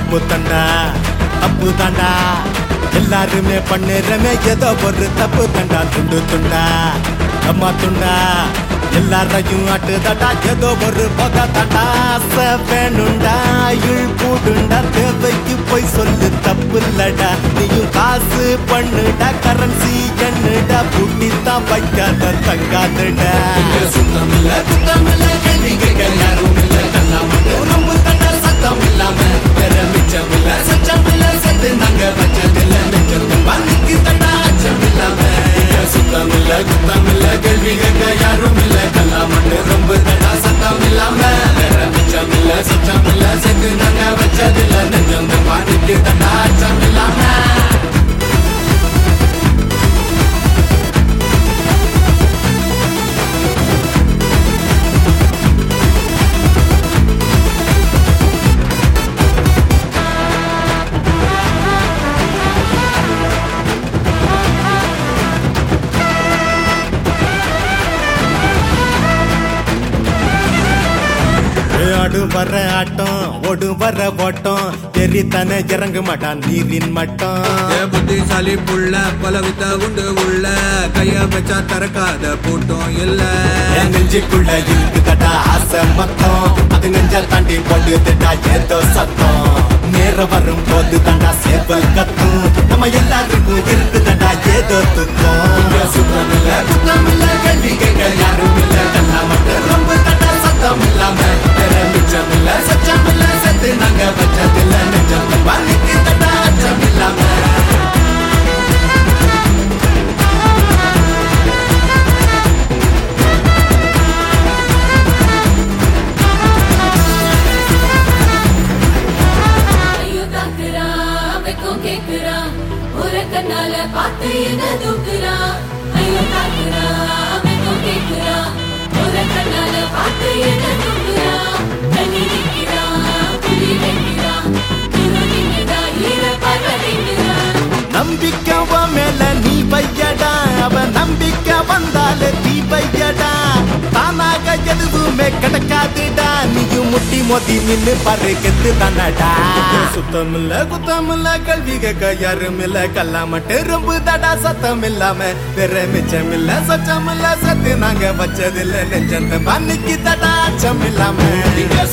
தப்பு தண்டா தப்பு தாண்டா எல்லாருமே பண்ணுறமே ஏதோ ஒரு தப்பு தண்டா துண்டு துண்டா அம்மா துண்டா எல்லாரையும் ஆட்டுதடா ஏதோ ஒரு பத தண்டா ஆசை வேணுண்டா இழ் கூடுண்டா தேவைக்கு போய் சொல்லு தப்பு இல்லடா நீயும் காசு பண்ணுடா கரன்சி என்னடா புட்டித்தான் வைக்காத தங்காதடா சுத்தம் இல்ல குத்தம் இல்ல கேள்வி கேட்க யாரும் இல்ல கல்லாம் மட்டும் ரொம்ப தண்டா சத்தம் இல்லாம வேற மிச்சம் இல்ல சச்சம் இல்ல சத்து நாங்க வச்சதில்ல நெஞ்சத்தில் பண்ணிக்கு தண்டா அச்சம் இல்லாம சுத்தம் இல்ல குத்தம் இல்ல கேள்வி கேட்க யாரும் இல்ல கல்லாம் மட்டும் ரொம்ப தண்டா சத்தம் இல்லாம வேற மிச்சம் இல்ல சச்சம் இல்ல சத்து நாங்க வச்சதில்ல நெஞ்சத்தில் பண்ணிக்கு தண்டா அச்சம் இல்லாம ஆடு வர ஆட்டம் ஓடு வர ஓட்டம் எரித்தானே இறங்க மாட்டான் நீரின் மட்டம் ஏ புத்திசாலி புள்ள பல வித்த உண்டு உள்ள கைய வச்சா திறக்காத பூட்டம் இல்ல என் நெஞ்சுக்குள்ள இருக்குதடா ஆசை மொத்தம் அது நெஞ்ச தாண்டி போடுதுடா ஏதோ சத்தம் நேரம் வரும் போது தாண்டா சேவல் கத்தும் நம்ம எல்லாருக்கும் இருக்குதடா ஏதோ துக்கம் சுத்தம் இல்ல குத்தம் இல்ல கேள்வி கேட்க யாரும் இல்ல கல்லா மட்டும் ரொம்ப தண்டா சத்தம் இல்லாம வேற மிச்சம் இல்ல சச்சம் இல்ல செத்து நாங்க வச்சதில்ல நெஞ்சம் வலிக்கு தண்டா அச்சம் இல்லாம ஐயோ தாக்குறான் வெக்கம் கேக்குறான் ஒரு கண்ணால பார்த்து என்ன தூக்குறான் ஐயோ தாக்குறான் வெக்கம் கேக்குறான் ஒரு கண்ணால பார்த்து என்ன தூக்குறான் தண்ணி நிற்கிறான் புலி வைக்கிறான் இருளிங்கதான் ஈர பரவிக்கிறான் நம்பிக்கவ மேல நீ பையடா அவன் நம்பிக்கை வந்தாலே தீ பையடா தானாக எதுவுமே கிடைக்காதுடா நீயும் முட்டி மோதி நின்னு பாரு கெத்து தானடா சுத்தம் இல்ல குத்தம் இல்ல கல்வி கேட்க யாரும் இல்ல கல்லா மட்டும் ரொம்ப தடா சத்தம் இல்லாம வேற மிச்சம் இல்ல சச்சம் இல்ல சத்து நாங்க வச்சதில்ல நெஞ்சந்த பண்ணிக்கு தடா அச்சம் இல்லாம